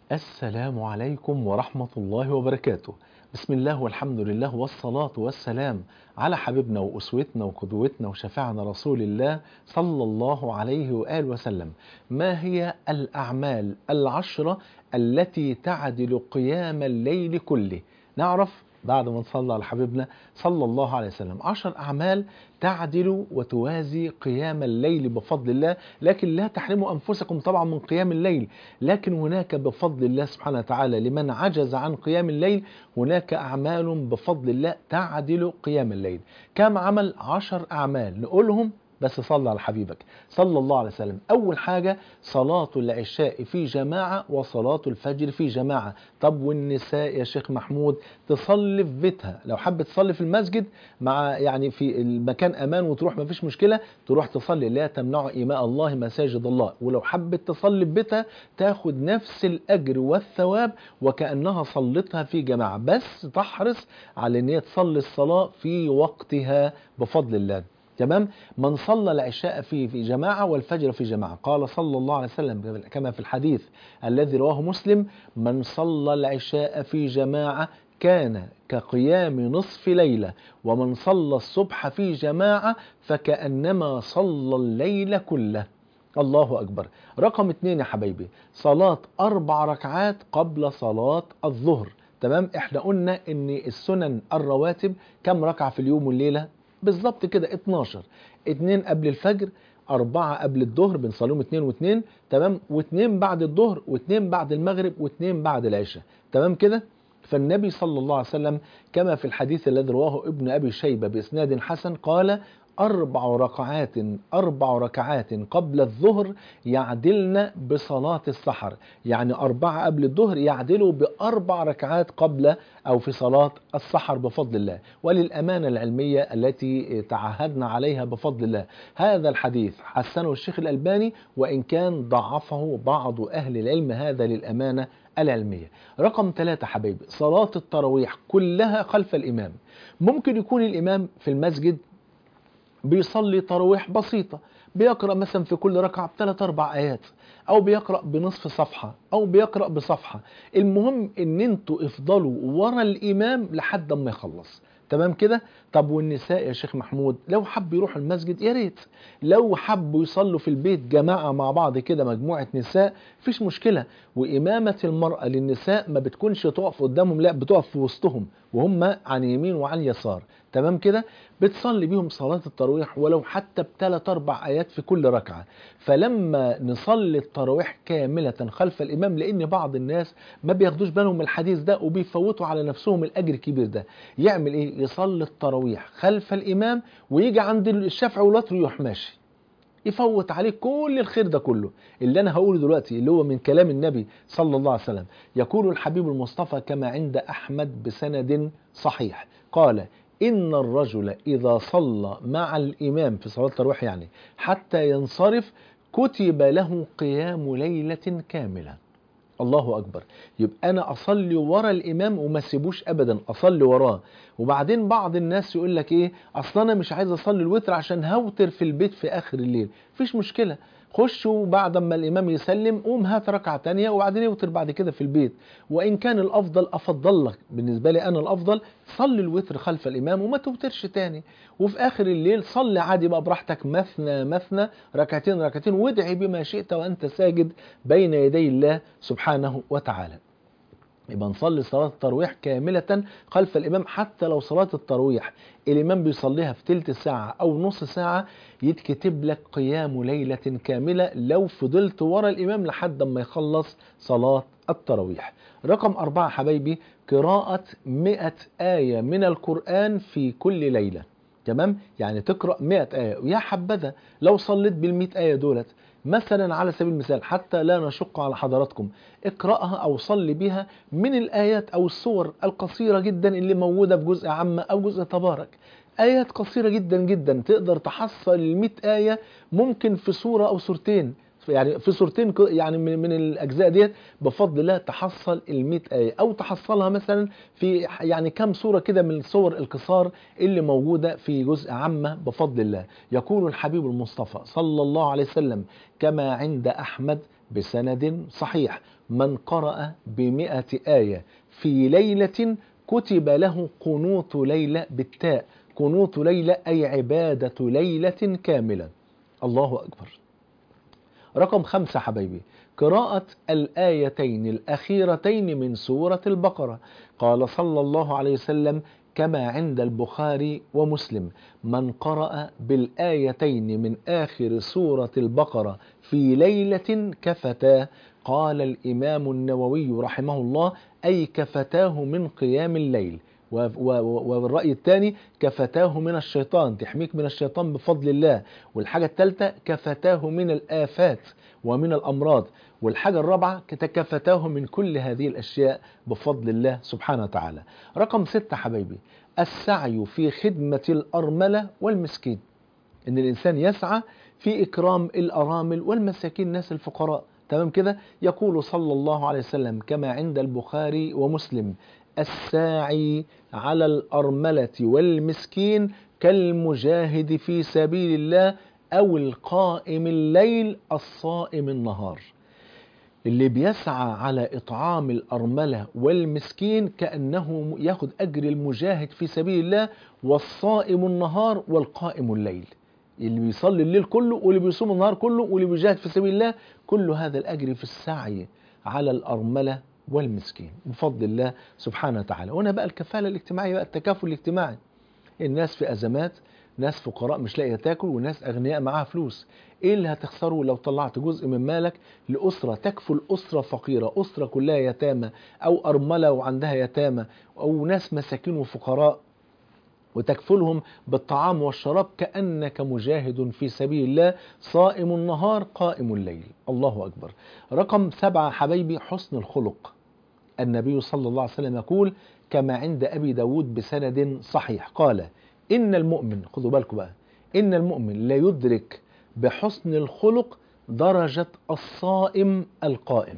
السلام عليكم ورحمة الله وبركاته بسم الله والحمد لله والصلاة والسلام على حبيبنا وأسوتنا وقدوتنا وشفيعنا رسول الله صلى الله عليه وآله وسلم ما هي الأعمال العشرة التي تعدل قيام الليل كله نعرف بعد ما نصلى على حبيبنا صلى الله عليه وسلم عشر أعمال تعدل وتوازي قيام الليل بفضل الله لكن لا تحرموا أنفسكم طبعا من قيام الليل لكن هناك بفضل الله سبحانه وتعالى لمن عجز عن قيام الليل هناك أعمال بفضل الله تعدل قيام الليل كم عمل عشر أعمال نقولهم بس صلى على حبيبك صلى الله عليه وسلم أول حاجة صلاة العشاء في جماعة وصلاة الفجر في جماعة طب والنساء يا شيخ محمود تصلي في بيتها لو حبت تصلي في المسجد مع يعني في المكان أمان وتروح ما فيش مشكلة تروح تصلي لا تمنع إيماء الله مساجد الله ولو حبت تصلي في بيتها تاخد نفس الأجر والثواب وكأنها صلتها في جماعة بس تحرص على أن هي تصلي الصلاة في وقتها بفضل الله تمام من صلى العشاء في في جماعة والفجر في جماعة قال صلى الله عليه وسلم كما في الحديث الذي رواه مسلم من صلى العشاء في جماعة كان كقيام نصف ليلة ومن صلى الصبح في جماعة فكأنما صلى الليل كله الله أكبر رقم اتنين يا حبايبي صلاة أربع ركعات قبل صلاة الظهر تمام احنا قلنا ان السنن الرواتب كم ركعة في اليوم والليلة بالظبط كده 12 اتنين قبل الفجر أربعة قبل الظهر بنصليهم اتنين واتنين تمام واتنين بعد الظهر واتنين بعد المغرب واتنين بعد العشاء تمام كده فالنبي صلى الله عليه وسلم كما في الحديث الذي رواه ابن أبي شيبة بإسناد حسن قال أربع ركعات أربع ركعات قبل الظهر يعدلن بصلاة السحر يعني أربعة قبل الظهر يعدلوا بأربع ركعات قبل أو في صلاة السحر بفضل الله وللأمانة العلمية التي تعهدنا عليها بفضل الله هذا الحديث حسنه الشيخ الألباني وإن كان ضعفه بعض أهل العلم هذا للأمانة العلمية رقم ثلاثة حبيبي صلاة التراويح كلها خلف الإمام ممكن يكون الإمام في المسجد بيصلي تراويح بسيطة بيقرأ مثلا في كل ركعة بثلاث أربع آيات أو بيقرأ بنصف صفحة أو بيقرأ بصفحة المهم إن انتوا افضلوا ورا الإمام لحد ما يخلص تمام كده طب والنساء يا شيخ محمود لو حب يروحوا المسجد يا ريت لو حبوا يصلوا في البيت جماعة مع بعض كده مجموعة نساء فيش مشكلة وإمامة المرأة للنساء ما بتكونش تقف قدامهم لا بتقف في وسطهم وهم عن يمين وعن يسار تمام كده بتصلي بيهم صلاة التراويح ولو حتى بثلاث أربع آيات في كل ركعة فلما نصلي التراويح كاملة خلف الإمام لأن بعض الناس ما بياخدوش بالهم من الحديث ده وبيفوتوا على نفسهم الأجر الكبير ده يعمل إيه يصلي التراويح خلف الإمام ويجي عند الشفع والوتر يروح ماشي يفوت عليه كل الخير ده كله اللي انا هقوله دلوقتي اللي هو من كلام النبي صلى الله عليه وسلم يقول الحبيب المصطفى كما عند احمد بسند صحيح قال إن الرجل إذا صلى مع الإمام في صلاة التراويح يعني حتى ينصرف كتب له قيام ليلة كاملة الله أكبر يبقى أنا أصلي ورا الإمام وما سيبوش أبدا أصلي وراه وبعدين بعض الناس يقول لك إيه أصلا أنا مش عايز أصلي الوتر عشان هوتر في البيت في آخر الليل فيش مشكلة خشوا بعد ما الإمام يسلم قوم هات ركعة تانية وبعدين يوتر بعد كده في البيت وإن كان الأفضل أفضل لك بالنسبة لي أنا الأفضل صلي الوتر خلف الإمام وما توترش تاني وفي آخر الليل صلي عادي بقى براحتك مثنى مثنى ركعتين ركعتين وادعي بما شئت وأنت ساجد بين يدي الله سبحانه وتعالى يبقى نصلي صلاة التراويح كاملة خلف الإمام حتى لو صلاة التراويح الإمام بيصليها في تلت ساعة أو نص ساعة يتكتب لك قيام ليلة كاملة لو فضلت ورا الإمام لحد ما يخلص صلاة التراويح رقم أربعة حبايبي قراءة مئة آية من القرآن في كل ليلة تمام يعني تقرأ مئة آية ويا حبذا لو صليت بالمئة آية دولت مثلا على سبيل المثال حتى لا نشق على حضراتكم اقرأها أو صلي بها من الآيات أو الصور القصيرة جدا اللي موجودة في جزء عامة أو جزء تبارك آيات قصيرة جدا جدا تقدر تحصل المئة آية ممكن في سورة أو سورتين يعني في صورتين يعني من, من الاجزاء ديت بفضل الله تحصل ال ايه او تحصلها مثلا في يعني كم صوره كده من صور القصار اللي موجوده في جزء عامه بفضل الله يقول الحبيب المصطفى صلى الله عليه وسلم كما عند احمد بسند صحيح من قرأ بمئة آية في ليلة كتب له قنوط ليلة بالتاء قنوط ليلة أي عبادة ليلة كاملة الله أكبر رقم خمسة حبايبي قراءة الآيتين الأخيرتين من سورة البقرة قال صلى الله عليه وسلم كما عند البخاري ومسلم من قرأ بالآيتين من آخر سورة البقرة في ليلة كفتاه قال الإمام النووي رحمه الله أي كفتاه من قيام الليل والرأي الثاني كفتاه من الشيطان تحميك من الشيطان بفضل الله والحاجة الثالثة كفتاه من الآفات ومن الأمراض والحاجة الرابعة كفتاه من كل هذه الأشياء بفضل الله سبحانه وتعالى رقم ستة حبايبي السعي في خدمة الأرملة والمسكين إن الإنسان يسعى في إكرام الأرامل والمساكين الناس الفقراء تمام كده يقول صلى الله عليه وسلم كما عند البخاري ومسلم الساعي على الأرملة والمسكين كالمجاهد في سبيل الله أو القائم الليل الصائم النهار اللي بيسعى على إطعام الأرملة والمسكين كأنه ياخد أجر المجاهد في سبيل الله والصائم النهار والقائم الليل اللي بيصلي الليل كله واللي بيصوم النهار كله واللي بيجاهد في سبيل الله كل هذا الأجر في السعي على الأرملة والمسكين بفضل الله سبحانه وتعالى وهنا بقى الكفالة الاجتماعية بقى التكافل الاجتماعي الناس في أزمات ناس فقراء مش لاقيه تاكل وناس اغنياء معاها فلوس ايه اللي هتخسره لو طلعت جزء من مالك لاسره تكفل اسره فقيره اسره كلها يتامى او ارمله وعندها يتامى او ناس مساكين وفقراء وتكفلهم بالطعام والشراب كأنك مجاهد في سبيل الله صائم النهار قائم الليل الله أكبر رقم سبعة حبيبي حسن الخلق النبي صلى الله عليه وسلم يقول كما عند أبي داود بسند صحيح قال إن المؤمن خذوا بالكم بقى إن المؤمن لا يدرك بحسن الخلق درجة الصائم القائم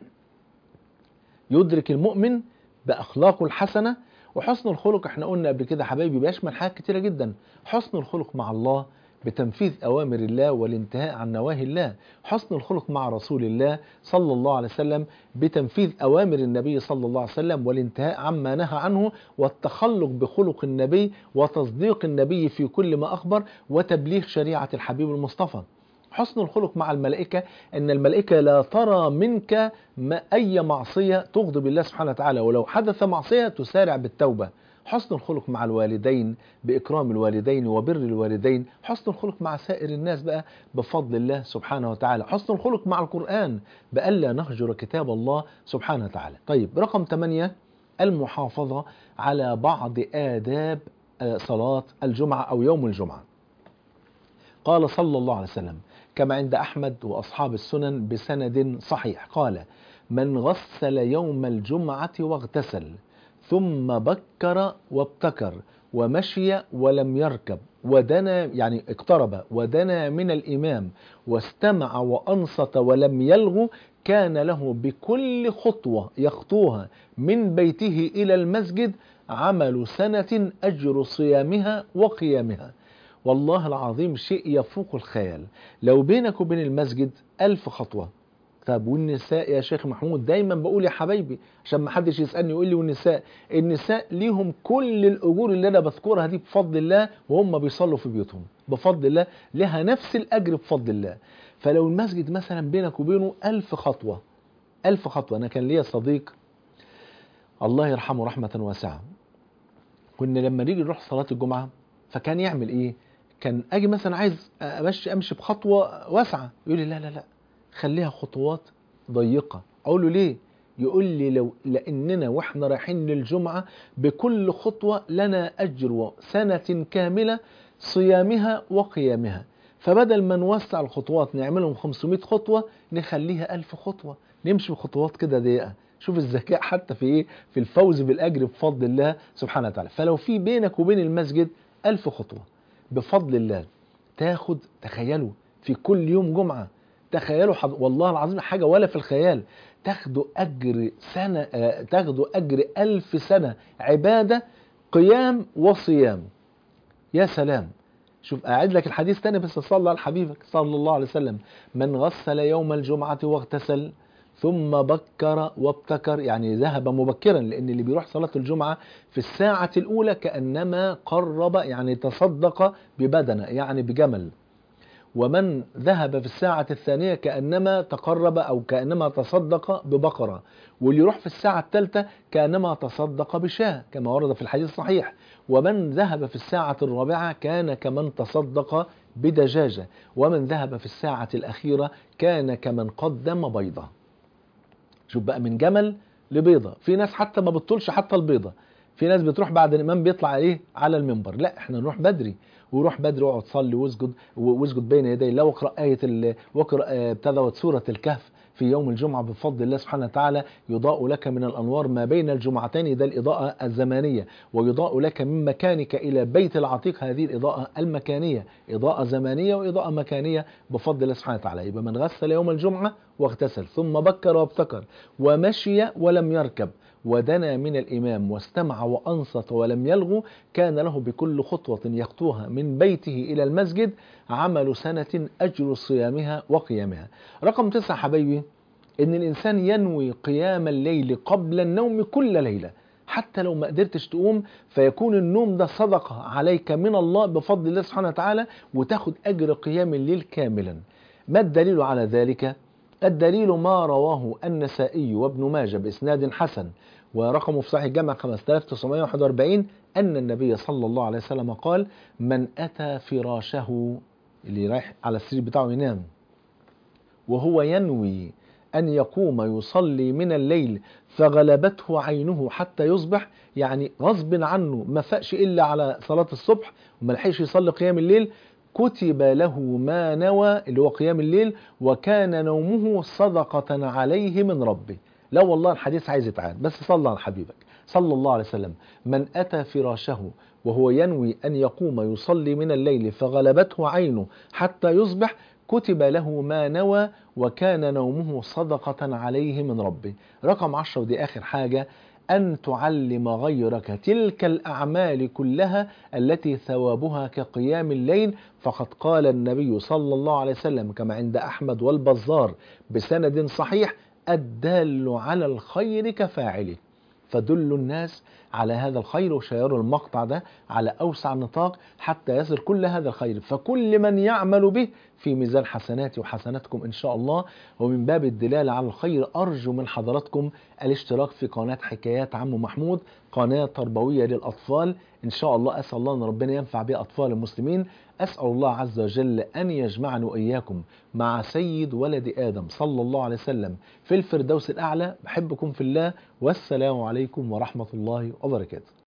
يدرك المؤمن بأخلاقه الحسنة وحسن الخلق احنا قلنا قبل كده حبايبي بيشمل حاجات كتيرة جدا حسن الخلق مع الله بتنفيذ أوامر الله والانتهاء عن نواهي الله حسن الخلق مع رسول الله صلى الله عليه وسلم بتنفيذ أوامر النبي صلى الله عليه وسلم والانتهاء عما نهى عنه والتخلق بخلق النبي وتصديق النبي في كل ما أخبر وتبليغ شريعة الحبيب المصطفى حسن الخلق مع الملائكة أن الملائكة لا ترى منك ما أي معصية تغضب الله سبحانه وتعالى ولو حدث معصية تسارع بالتوبة حسن الخلق مع الوالدين بإكرام الوالدين وبر الوالدين حسن الخلق مع سائر الناس بقى بفضل الله سبحانه وتعالى حسن الخلق مع القرآن بألا نهجر كتاب الله سبحانه وتعالى طيب رقم 8 المحافظة على بعض آداب صلاة الجمعة أو يوم الجمعة قال صلى الله عليه وسلم كما عند أحمد وأصحاب السنن بسند صحيح قال من غسل يوم الجمعة واغتسل ثم بكر وابتكر ومشي ولم يركب ودنا يعني اقترب ودنا من الإمام واستمع وأنصت ولم يلغ كان له بكل خطوة يخطوها من بيته إلى المسجد عمل سنة أجر صيامها وقيامها والله العظيم شيء يفوق الخيال لو بينك وبين المسجد ألف خطوة طب والنساء يا شيخ محمود دايما بقول يا حبايبي عشان ما حدش يسالني يقول لي والنساء النساء ليهم كل الاجور اللي انا بذكرها دي بفضل الله وهم بيصلوا في بيوتهم بفضل الله لها نفس الاجر بفضل الله فلو المسجد مثلا بينك وبينه ألف خطوه ألف خطوه انا كان ليا صديق الله يرحمه رحمه واسعه كنا لما نيجي نروح صلاه الجمعه فكان يعمل ايه كان اجي مثلا عايز امشي امشي بخطوه واسعه يقول لي لا لا لا خليها خطوات ضيقة أقول له ليه يقول لي لو لأننا وإحنا رايحين للجمعة بكل خطوة لنا أجر سنة كاملة صيامها وقيامها فبدل ما نوسع الخطوات نعملهم 500 خطوة نخليها 1000 خطوة نمشي بخطوات كده ضيقة شوف الذكاء حتى في ايه في الفوز بالأجر بفضل الله سبحانه وتعالى فلو في بينك وبين المسجد ألف خطوة بفضل الله تاخد تخيلوا في كل يوم جمعه تخيلوا حض... والله العظيم حاجة ولا في الخيال تاخدوا أجر سنة آه تاخدوا أجر ألف سنة عبادة قيام وصيام يا سلام شوف أعد لك الحديث تاني بس صلى على حبيبك صلى الله عليه وسلم من غسل يوم الجمعة واغتسل ثم بكر وابتكر يعني ذهب مبكرا لأن اللي بيروح صلاة الجمعة في الساعة الأولى كأنما قرب يعني تصدق ببدنه يعني بجمل ومن ذهب في الساعة الثانية كأنما تقرب أو كأنما تصدق ببقرة واللي يروح في الساعة الثالثة كأنما تصدق بشاة كما ورد في الحديث الصحيح ومن ذهب في الساعة الرابعة كان كمن تصدق بدجاجة ومن ذهب في الساعة الأخيرة كان كمن قدم بيضة شوف بقى من جمل لبيضة في ناس حتى ما بتطولش حتى البيضة في ناس بتروح بعد الإمام بيطلع ايه على المنبر لا احنا نروح بدري وروح بدري واقعد صلي واسجد واسجد بين يدي الله واقرا آية ال... واقرا ابتدت سورة الكهف في يوم الجمعة بفضل الله سبحانه وتعالى يضاء لك من الأنوار ما بين الجمعتين ده الإضاءة الزمانية ويضاء لك من مكانك إلى بيت العتيق هذه الإضاءة المكانية إضاءة زمانية وإضاءة مكانية بفضل الله سبحانه وتعالى يبقى من غسل يوم الجمعة واغتسل ثم بكر وابتكر ومشي ولم يركب ودنا من الإمام واستمع وأنصت ولم يلغو كان له بكل خطوة يخطوها من بيته إلى المسجد عمل سنة أجر صيامها وقيامها رقم تسعة حبايبي إن الإنسان ينوي قيام الليل قبل النوم كل ليلة حتى لو ما قدرتش تقوم فيكون النوم ده صدقة عليك من الله بفضل الله سبحانه وتعالى وتاخد أجر قيام الليل كاملا ما الدليل على ذلك؟ الدليل ما رواه النسائي وابن ماجه بإسناد حسن ورقمه في صحيح الجامع 5941 أن النبي صلى الله عليه وسلم قال من أتى فراشه اللي رايح على السرير بتاعه ينام وهو ينوي أن يقوم يصلي من الليل فغلبته عينه حتى يصبح يعني غصب عنه ما فاقش إلا على صلاة الصبح وما لحقش يصلي قيام الليل كتب له ما نوى اللي هو قيام الليل وكان نومه صدقة عليه من ربه لا والله الحديث عايز يتعاد بس صلى على حبيبك صلى الله عليه وسلم من أتى فراشه وهو ينوي أن يقوم يصلي من الليل فغلبته عينه حتى يصبح كتب له ما نوى وكان نومه صدقة عليه من ربه رقم عشرة ودي آخر حاجة أن تعلم غيرك تلك الأعمال كلها التي ثوابها كقيام الليل فقد قال النبي صلى الله عليه وسلم كما عند أحمد والبزار بسند صحيح الدال على الخير كفاعله فدلوا الناس على هذا الخير وشيروا المقطع ده على أوسع نطاق حتى يصل كل هذا الخير فكل من يعمل به في ميزان حسناتي وحسناتكم إن شاء الله ومن باب الدلالة على الخير أرجو من حضراتكم الاشتراك في قناة حكايات عم محمود قناة تربوية للأطفال إن شاء الله أسأل الله أن ربنا ينفع بها أطفال المسلمين أسأل الله عز وجل أن يجمعني وإياكم مع سيد ولد آدم صلى الله عليه وسلم في الفردوس الأعلى بحبكم في الله والسلام عليكم ورحمة الله وبركاته